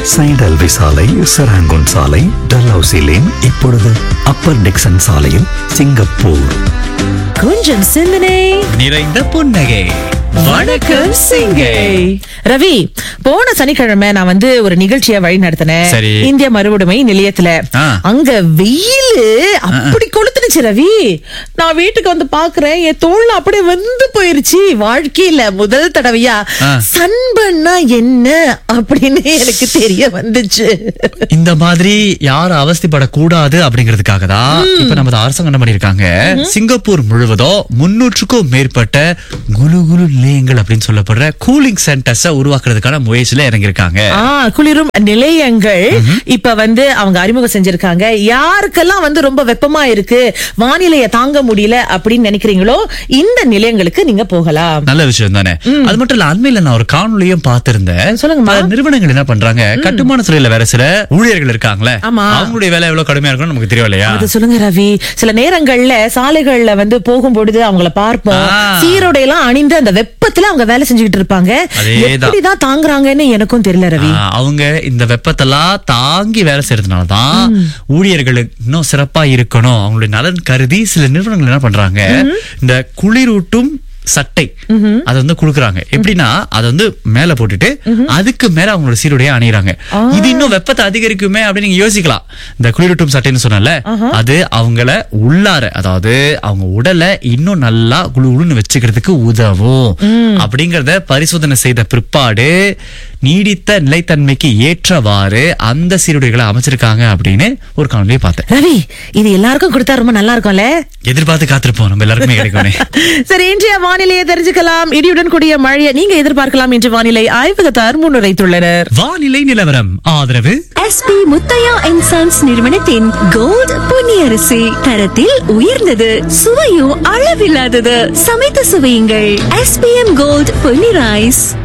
Side அல்வி சாலை Serangoon சாலை Dalhousie lane இப்பொழுது அப்பர் டிக்சன் சாலையில் சிங்கப்பூர் கொஞ்சம் சிந்தனை நிறைந்த புன்னகை வணக்கம் சிங்கை ரவி போன சனிக்கிழமை நான் வந்து ஒரு நிகழ்ச்சியை வழி நடத்தினேன் சரி. இந்திய மறுவுடைமை நிலையத்துல ஆ. அங்க வெயில் அப்படி கொளுத்துனுச்சு ரவி நான் வீட்டுக்கு வந்து பாக்குறேன் என் தோல்ல அப்படியே வந்து போயிருச்சு வாழ்க்கையில முதல் தடவையா ஆ. சன்பன்னா என்ன அப்படின்னு எனக்கு தெரிய வந்துச்சு இந்த மாதிரி யாரும் அவஸ்தைப்படக்கூடாது அப்படிங்கிறதுக்காக தான் இப்ப நமது அரசாங்கம் என்ன பண்ணிருக்காங்க சிங்கப்பூர் முழுவதும் முன்னூற்றுக்கும் மேற்பட்ட குலு குலு நிலையங்கள் அப்படின்னு சொல்லப்படுற கூலிங் சென்டர்ஸ உருவாக்குறதுக்கான முயற்சியில இறங்கியிருக்காங்க ஆ குளிரும் நிலையங்கள் இப்ப வந்து அவங்க அறிமுகம் செஞ்சிருக்காங்க யாருக்கெல்லாம் வந்து ரொம்ப வெப்பமா இருக்கு வானிலையை தாங்க முடியல அப்படின்னு நினைக்கிறீங்களோ இந்த நிலையங்களுக்கு நீங்க போகலாம் நல்ல விஷயம் தானே அது மட்டும் இல்ல அண்மையில நான் ஒரு காணொலியும் பார்த்திருந்தேன் சொல்லுங்கம்மா. பல நிறுவனங்கள் என்ன பண்றாங்க கட்டுமான துறையில வேற சில ஊழியர்கள் இருக்காங்களே ஆமா. அவங்களுடைய வேலை எவ்வளவு கடுமையா இருக்கும்னு நமக்கு தெரியும் இல்லையா அது சொல்லுங்க ரவி சில நேரங்கள்ல சாலைகள்ல வந்து போகும் பொழுது அவங்கள பார்ப்போம் ஆ. சீரோடையெல்லாம் அணிந்து அந்த வெப்பத்துல அவங்க வேலை செஞ்சுக்கிட்டு இருப்பாங்க அதேதான். எப்படிதான் தாங்குறாங்கன்னு எனக்கும் தெரியல ரவி ஆ, அவங்க இந்த வெப்பத்தெல்லாம் தாங்கி வேலை செய்யறதுனாலதான் ஊழியர்களுக்கு இன்னும் சிறப்பா இருக்கணும் அவங்களுடைய நலன் கருதி சில நிறுவனங்கள் என்ன பண்றாங்க இந்த குளிரூட்டும் சட்டை அதை வந்து குடுக்குறாங்க எப்படின்னா அதை வந்து மேல போட்டுட்டு அதுக்கு மேல அவங்களோட சீருடைய அணியிறாங்க இது இன்னும் வெப்பத்தை அதிகரிக்குமே அப்படின்னு நீங்க யோசிக்கலாம் இந்த குளிரூட்டும் சட்டைன்னு சொன்னல அது அவங்கள உள்ளார அதாவது அவங்க உடலை இன்னும் நல்லா குளு குளுன்னு வச்சுக்கிறதுக்கு உதவும் அப்படிங்கறத பரிசோதனை செய்த பிற்பாடு நீடித்த நிலைத்தன்மைக்கு ஏற்றவாறு அந்த சீருடைகளை அமைச்சிருக்காங்க அப்படின்னு ஒரு காணொலியை பார்த்தேன் ரவி இது எல்லாருக்கும் கொடுத்தா ரொம்ப நல்லா இருக்கும்ல எதிர்பார்த்து காத்திருப்போம் நம்ம எல்லாருக்குமே கிடைக்கும் சரி இன்றைய வானிலையை தெரிஞ்சுக்கலாம் இடியுடன் கூடிய மழையை நீங்க எதிர்பார்க்கலாம் என்று வானிலை ஆய்வகத்தார் முன்னுரைத்துள்ளனர் வானிலை நிலவரம் ஆதரவு எஸ்பி முத்தையா அண்ட் சன்ஸ் நிறுவனத்தின் கோல்ட் பொன்னியரிசி தரத்தில் உயர்ந்தது சுவையும் அளவில்லாதது சமைத்து சுவையுங்கள் எஸ்பிஎம் கோல்ட் பொன்னி ரைஸ்